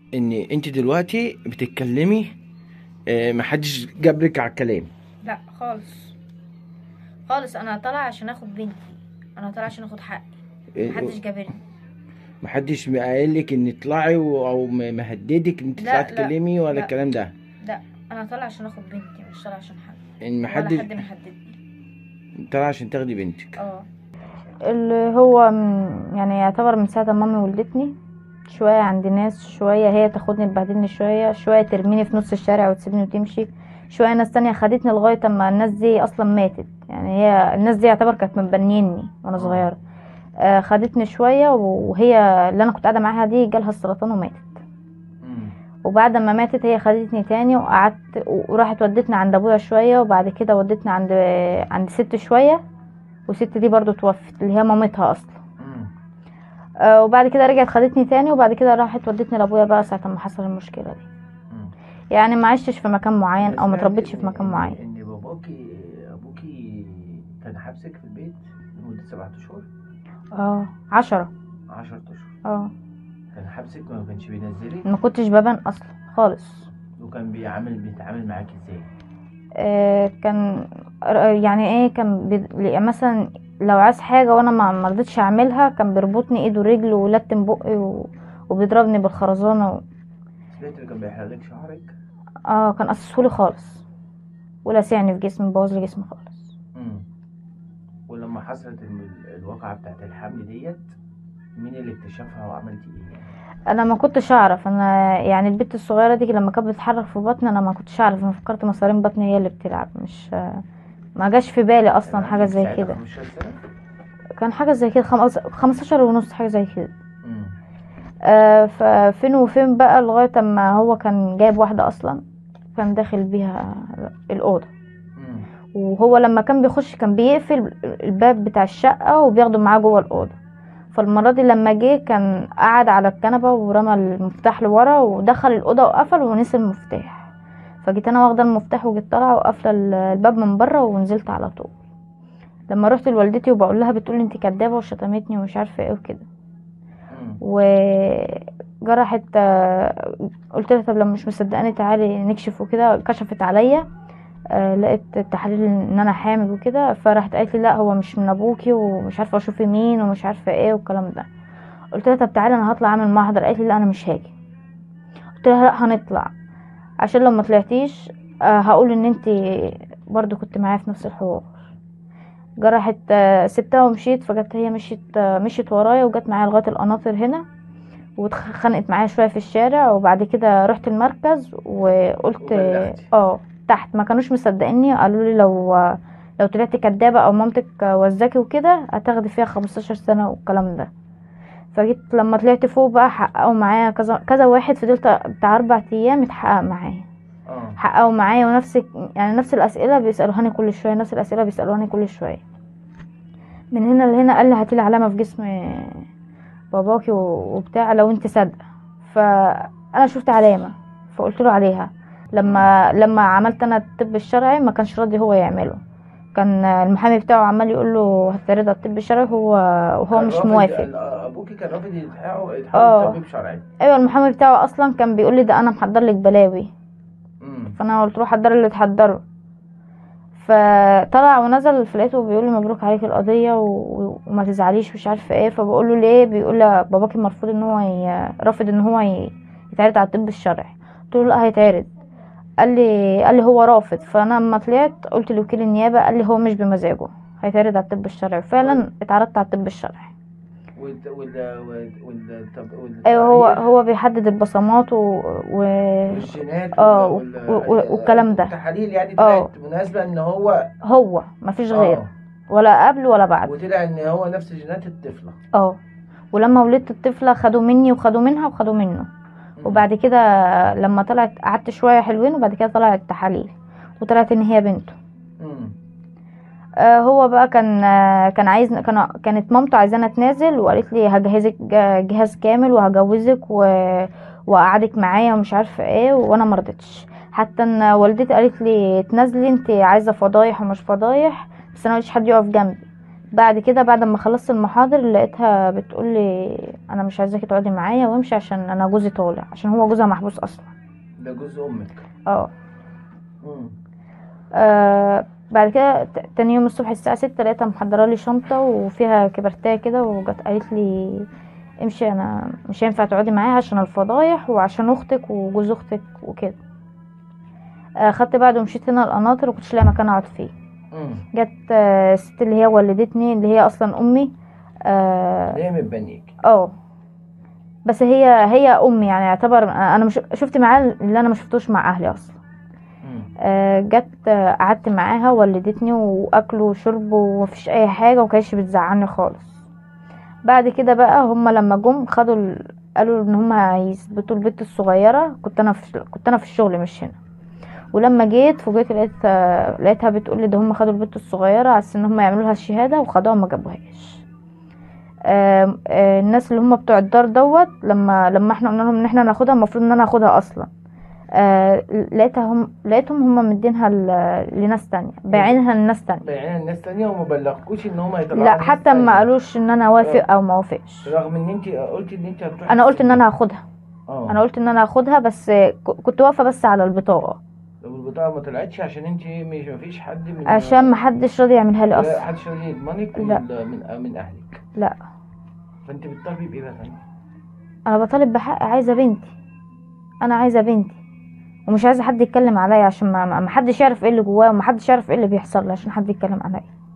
ان انت دلوقتي بتتكلمي آه، محدش جبرك على الكلام لا خالص خالص انا طالعه عشان اخد بنتي انا طالعه عشان اخد حقي آه، محدش جابرني محدش قال لك ان اطلعي و- او م- مهددك ان انت لا، تطلعي لا، تتكلمي ولا لا. الكلام ده لا انا طالعه عشان اخد بنتي مش طالعه عشان حد ان ولا محدش حد محددني طالعه عشان تاخدي بنتك اه اللي هو من يعني يعتبر من ساعة ما مامي ولدتني شوية عند ناس شوية هي تاخدني تبهدلني شوية شوية ترميني في نص الشارع وتسيبني وتمشي شوية ناس تانية خدتني لغاية اما الناس دي اصلا ماتت يعني هي الناس دي يعتبر كانت مبنيني وانا صغيرة آه خدتني شوية وهي اللي انا كنت قاعدة معاها دي جالها السرطان وماتت وبعد ما ماتت هي خدتني تاني وقعدت وراحت ودتني عند ابويا شوية وبعد كده ودتني عند عند ست شوية والست دي برضو توفت اللي هي مامتها اصلا آه وبعد كده رجعت خدتني تاني وبعد كده راحت ودتني لابويا بقى ساعة ما حصل المشكلة دي يعني ما عشتش في مكان معين او ما تربيتش في مكان معين ان باباكي ابوكي كان حابسك في البيت لمده سبعة اشهر اه عشرة 10 اشهر اه كان حابسك ما كانش بينزلك ما كنتش ببان اصلا خالص وكان بيعمل بيتعامل معاك ازاي آه كان يعني ايه كان بي... يعني مثلا لو عايز حاجة وانا ما مرضتش اعملها كان بيربطني ايده ورجله ولتم بقي و... وبيضربني بالخرزانة و... سمعت اللي كان بيحرق لك شعرك اه كان قصصهولي خالص ولاسعني في جسمي بوظ لي جسمي خالص امم ولما حصلت ال- الواقعة بتاعت الحمل ديت مين اللي اكتشفها وعملتي ايه؟ انا ما كنتش اعرف انا يعني البنت الصغيره دي لما كانت بتتحرك في بطني انا ما كنتش اعرف انا فكرت مصارين بطني هي اللي بتلعب مش ما جاش في بالي اصلا كان حاجه عندك زي ساعتها كده 15 سنة؟ كان حاجه زي كده خمس... 15 ونص حاجه زي كده امم آه ففين وفين بقى لغايه اما هو كان جايب واحده اصلا كان داخل بيها الاوضه امم وهو لما كان بيخش كان بيقفل الباب بتاع الشقه وبياخده معاه جوه الاوضه فالمره دي لما جه كان قعد على الكنبه ورمى المفتاح لورا ودخل الاوضه وقفل ونسي المفتاح فجيت انا واخده المفتاح وجيت طالعه وقافله ال- الباب من بره ونزلت على طول لما رحت لوالدتي وبقول لها بتقول انت كدابه وشتمتني ومش عارفه ايه وكده امم وجرحت آه، قلت لها طب لما مش مصدقاني تعالي نكشف وكده كشفت عليا آه، لقيت التحاليل ان انا حامل وكده فراحت قالت لي لا هو مش من ابوكي ومش عارفه اشوفي مين ومش عارفه ايه والكلام ده قلت لها طب تعالي انا هطلع اعمل محضر قالت لي لا انا مش هاجي قلت لها لا هنطلع عشان لو ما طلعتيش آه، هقول ان انت برضو كنت معايا في نفس الحوار جرحت آه، سبتها ومشيت فجت هي مشيت آه، مشيت ورايا وجت معايا لغايه القناطر هنا واتخانقت معايا شويه في الشارع وبعد كده رحت المركز وقلت وبلغتي. اه تحت ما كانوش مصدقيني قالوا لي لو لو طلعتي كدابه او مامتك وزاكي وكده هتاخدي فيها 15 سنه والكلام ده فجيت لما طلعت فوق بقى حققوا معايا كذا كذا واحد فضلت بتاع اربع ايام اتحقق معايا اه حققوا معايا ونفس يعني نفس الاسئله بيسالوهاني كل شويه نفس الاسئله بيسالوهاني كل شويه من هنا لهنا قال لي هاتيلي علامه في جسم باباكي و- وبتاع لو انت صادقه فانا شفت علامه فقلت له عليها لما لما عملت انا الطب الشرعي ما كانش راضي هو يعمله كان المحامي بتاعه عمال يقول له هتعرض على الطب الشرعي هو وهو كان مش رافض- موافق ال- ابوكي كان رافض يتحقق آه. يتحول طبيب شرعي ايوه المحامي بتاعه اصلا كان بيقول لي ده انا محضر لك بلاوي امم فانا قلت له حضر اللي تحضره فطلع ونزل في لقيته بيقول لي مبروك عليك القضيه و... وما تزعليش مش عارفه ايه فبقول له ليه بيقول لي باباكي مرفوض ان هو ي... رافض ان هو ي... يتعرض على الطب الشرعي قلت له لا هيتعرض قال لي قال لي هو رافض فانا لما طلعت قلت لوكيل النيابه قال لي هو مش بمزاجه هيتعرض على الطب الشرعي فعلا اتعرضت على الطب الشرعي وال وال وال وال طب وال ايوه هو هو بيحدد البصمات و, و... والجينات آه، وال- و- و- والكلام ده. التحاليل يعني آه. طلعت مناسبة ان هو هو مفيش آه. غيره ولا قبل ولا بعد وطلع ان هو نفس جينات الطفلة اه ولما ولدت الطفله خدوا مني وخدوا منها وخدوا منه مم. وبعد كده لما طلعت قعدت شويه حلوين وبعد كده طلعت تحاليل وطلعت ان هي بنته مم. آه هو بقى كان آه كان عايز كان كانت مامته عايزانا اتنازل وقالت لي هجهزك ج- جهاز كامل وهجوزك و... واقعدك معايا ومش عارفه ايه وانا مرضتش حتى ان والدتي قالت لي تنازلي انت عايزه فضايح ومش فضايح بس انا ماليش حد يقف جنبي بعد كده بعد ما خلصت المحاضر لقيتها بتقول لي انا مش عايزاكي تقعدي معايا وامشي عشان انا جوزي طالع عشان هو جوزها محبوس اصلا ده جوز امك اه مم. آه بعد كده ت- تاني يوم الصبح الساعة ستة لقيتها محضرة لي شنطة وفيها كبرتاية كده وجت قالت لي امشي انا مش هينفع تقعدي معايا عشان الفضايح وعشان اختك وجوز اختك وكده آه خدت بعد ومشيت هنا القناطر وكنتش لاقي مكان اقعد فيه مم. جت آه، الست اللي هي ولدتني اللي هي اصلا امي اه ليه متبنيك آه. بس هي هي امي يعني يعتبر انا مش شفت معاها اللي انا ما شفتوش مع اهلي اصلا مم. آه، جت آه، قعدت معاها ولدتني واكل وشرب ومفيش اي حاجه وكانتش بتزعلني خالص بعد كده بقى هما لما جم خدوا ال... قالوا ان هما هيثبتوا البنت الصغيره كنت انا في كنت انا في الشغل مش هنا ولما جيت فوجئت لقيت آه، لقيتها بتقول لي ده هما خدوا البنت الصغيره على أساس ان هما يعملوا لها الشهاده وخدوها وما جابوهاش آم، آه، الناس اللي هم بتوع الدار دوت لما لما احنا قلنا لهم ان احنا ناخدها المفروض ان انا اخدها اصلا آه، لقيتها هم لقيتهم هم مدينها ل- لناس تانية بايعينها لناس تانية بيعين الناس تانية وما بلغكوش ان هم يطلعوا لا ناس حتى ما تانية. قالوش ان انا اوافق او ما اوافقش رغم ان انت قلت ان انت هتروحي انا قلت ان السجن. انا هاخدها اه انا قلت ان انا هاخدها بس ك- كنت واقفه بس على البطاقه لو البطاقة ما طلعتش عشان انت مش مفيش حد من عشان ما حدش راضي يعملها لي لا اصلا حدش راضي يضمنك لا. من من من اهلك لا فانت بتطالبي بايه بقى تاني؟ انا بطالب بحق عايزه بنتي انا عايزه بنتي ومش عايزه حد يتكلم عليا عشان ما ما حدش يعرف ايه اللي جوايا وما حدش يعرف ايه اللي بيحصل لي عشان حد يتكلم عليا